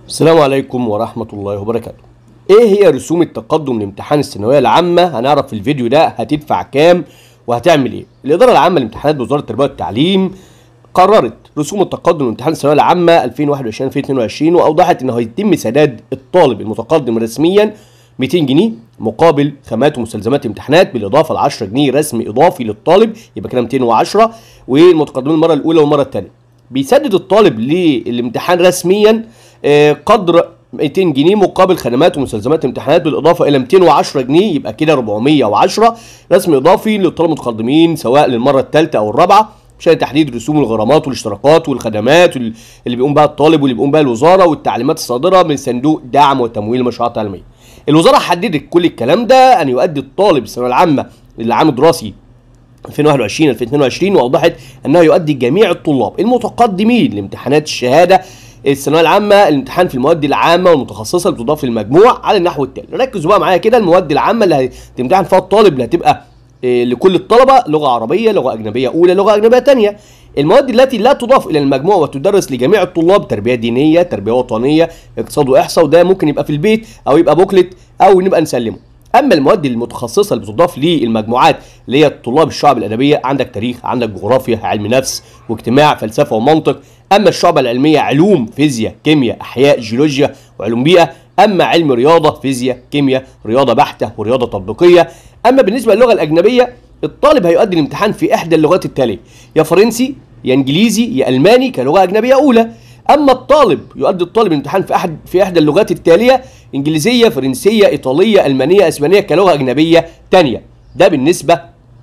السلام عليكم ورحمة الله وبركاته. ايه هي رسوم التقدم لامتحان الثانوية العامة؟ هنعرف في الفيديو ده هتدفع كام وهتعمل ايه. الإدارة العامة للامتحانات بوزارة التربية والتعليم قررت رسوم التقدم لامتحان الثانوية العامة 2021 2022 وأوضحت إنه هيتم سداد الطالب المتقدم رسميا 200 جنيه مقابل خامات ومستلزمات امتحانات بالاضافه ل 10 جنيه رسم اضافي للطالب يبقى كده 210 والمتقدمين المره الاولى والمره الثانيه بيسدد الطالب للامتحان رسميا آه، قدر 200 جنيه مقابل خدمات ومستلزمات امتحانات بالاضافه الى 210 جنيه يبقى كده 410 رسم اضافي للطلبه المتقدمين سواء للمره الثالثه او الرابعه بشان تحديد رسوم الغرامات والاشتراكات والخدمات اللي بيقوم بها الطالب واللي بيقوم بها الوزاره والتعليمات الصادره من صندوق دعم وتمويل المشروعات التعليميه. الوزاره حددت كل الكلام ده ان يؤدي الطالب الثانويه العامه للعام الدراسي 2021 2022 واوضحت انه يؤدي جميع الطلاب المتقدمين لامتحانات الشهاده الثانويه العامه الامتحان في المواد العامه والمتخصصه اللي بتضاف للمجموع على النحو التالي ركزوا بقى معايا كده المواد العامه اللي هتمتحن فيها الطالب اللي هتبقى إيه، لكل الطلبه لغه عربيه لغه اجنبيه اولى لغه اجنبيه ثانيه المواد التي لا تضاف الى المجموع وتدرس لجميع الطلاب تربيه دينيه تربيه وطنيه اقتصاد واحصاء وده ممكن يبقى في البيت او يبقى بوكلت او نبقى نسلمه اما المواد المتخصصه اللي بتضاف للمجموعات اللي هي طلاب الشعب الادبيه عندك تاريخ عندك جغرافيا علم نفس واجتماع فلسفه ومنطق اما الشعب العلميه علوم فيزياء كيمياء احياء جيولوجيا وعلوم بيئه اما علم رياضه فيزياء كيمياء رياضه بحته ورياضه تطبيقيه اما بالنسبه للغه الاجنبيه الطالب هيؤدي الامتحان في احدى اللغات التاليه يا فرنسي يا انجليزي يا الماني كلغه اجنبيه اولى اما الطالب يؤدي الطالب الامتحان في احد في احدى اللغات التاليه انجليزيه فرنسيه ايطاليه المانيه اسبانيه كلغه اجنبيه ثانيه ده بالنسبه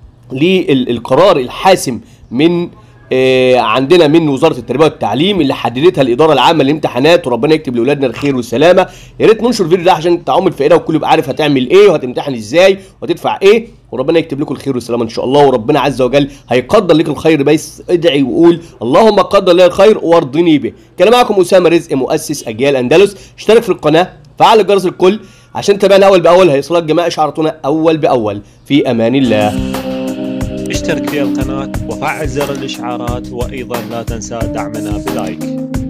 للقرار الحاسم من آه، عندنا من وزاره التربيه والتعليم اللي حددتها الاداره العامه للامتحانات وربنا يكتب لاولادنا الخير والسلامه يا ريت ننشر الفيديو ده عشان تعم الفائده والكل يبقى عارف هتعمل ايه وهتمتحن ازاي وهتدفع ايه وربنا يكتب لكم الخير والسلامه ان شاء الله وربنا عز وجل هيقدر لك الخير بس ادعي وقول اللهم قدر لي الخير وارضني به كان معكم اسامه رزق مؤسس اجيال اندلس اشترك في القناه فعل الجرس الكل عشان تابعنا اول باول هيوصلك جميع اشعاراتنا اول باول في امان الله اشترك في القناة وفعل زر الإشعارات وأيضا لا تنسى دعمنا بلايك